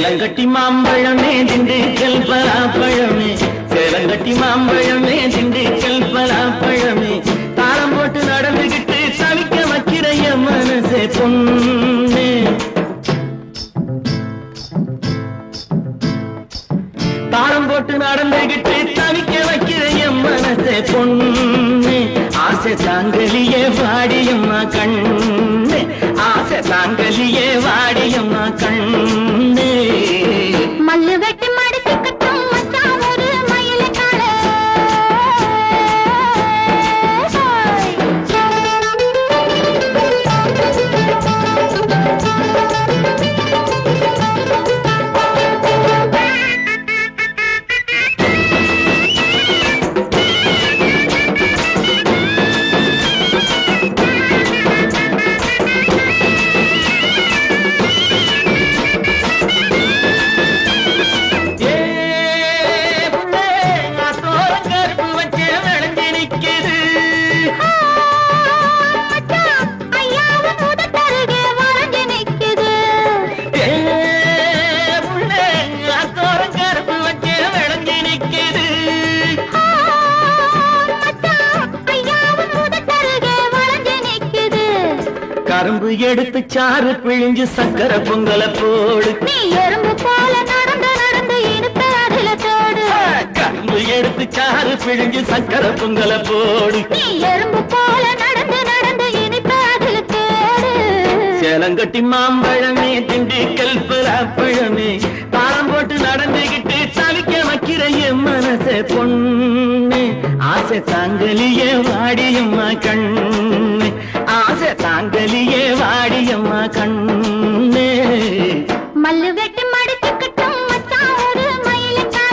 சேலங்கட்டி மாம்பழமே திண்டுக்கல் பலாப்பழமே சேலங்கட்டி மாம்பழமே திண்டுக்கல் பலாப்பழமே தாளம் போட்டு நடந்துகிட்டு தவிக்க வைக்கிற என் மனசே பொண்ணு தாளம் போட்டு நடந்துகிட்டு தவிக்க வைக்கிற என் மனசே பொண்ணு ஆசை தாங்கலியே வாடியம்மா கண்ணு ஆசை தாங்கலியே வாடியம்மா கண்ணு மல்லு வெட்டி மடிச்சு கட்டும் மச்சான் ஒரு மயிலக்கார ஏ புள்ளே, அத்தோரம் கருப்பு வச்சு விளைஞ்சு நிக்குது. மச்சான் ஐயாவும் உதட்டருகே வளைஞ்சு நிக்குது ஏ புள்ளே, அத்தோரம் கருப்பு வச்சு விளைஞ்சு நிக்குது. மச்சான் ஐயாவும் உதட்டருகே வளைஞ்சு நிக்குது கரும்பு எடுத்து சாறு பிழிஞ்சு சக்கரை பொங்கல போடு நீ எறும்பு போல நடந்து நடந்து இடுப்ப அதுல தோடு கரும்பு எடுத்து சாறு பிழிஞ்சு சக்கரை பொங்கல போடு நீ எறும்பு போல நடந்து நடந்து இனிப்ப அதுல தேடு சேலங்கட்டி மாம்பழமே திண்டுக்கல் பலாப்பழமே தாளம் போட்டு நடந்துகிட்டு தவிக்க வைக்கிற என் மனசே பொண்ணு ஆசை தாங்கலியே வாடியம்மா கண்ணு ஆசை தாங்கலியே வாடியம்மா கண்ணு மல்லு வெட்டி மடிச்சு கட்டும் மச்சான் ஒரு மயிலக்கார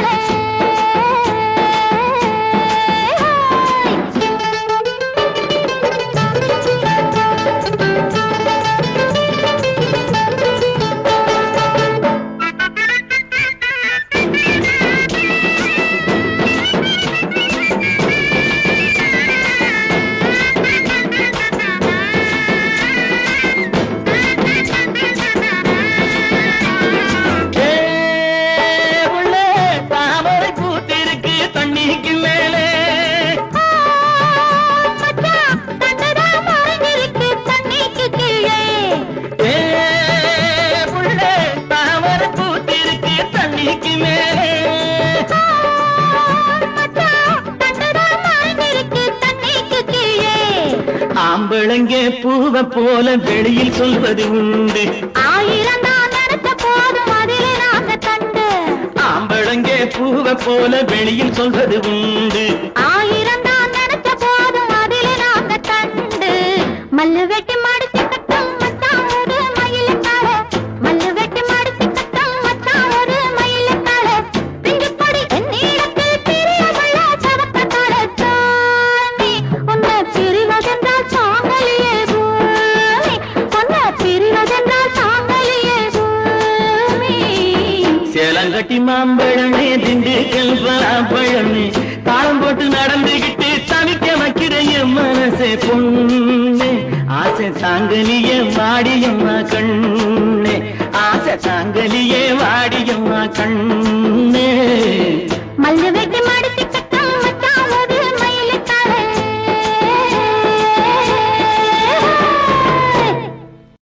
ஏ உள்ளே தாமரை பூத்திருக்கு தண்ணிக்கு மேலே மச்சான் தண்டுதான் மறைஞ்சிருக்கு தண்ணிக்கு கீழே ஏ புள்ளே தாமரை பூத்திருக்கு தண்ணிக்கு மேலே மச்சான் தண்டுதான் மறைஞ்சிருக்கு தண்ணிக்கு கீழே ஆம்பளங்கே பூவ போல வெளியில் சொல்வது உண்டு ஆயிரம் தான் நினைச்ச போதும் அதிலே நாங்க தண்டு ஆம்பளங்கே பூவ போல வெளியில் சொல்வது உண்டு ஆயிரம் தான் நினைச்ச போதும் அதிலே நாங்க தண்டு மல்லு வெட்டி மடிச்சு கட்டும் மச்சான் ஒரு மயிலக்கார மல்லு வெட்டி மடிச்சு கட்டும் மச்சான் ஒரு மயிலக்கார பிஞ்சு பொடி என்னிடத்தில் பிரியமுள்ள சவக்கக்கார சாமி உன்னை பிரிவதென்றால் சாங்கலியே பூமி உன்னை பிரிவதென்றால் சாங்கலியே பூமி சேலங்கட்டி மாம்பழமே திண்டுக்கல் பலாப்பழமே தாளம் போட்டு நடந்துகிட்டு தவிக்க வைக்கிற என் மனசே பொண்ணு ஆசை தாங்கலியே வாடியம்மா கண்ணே ஆசை தாங்கலியே வாடியம்மா கண்ணே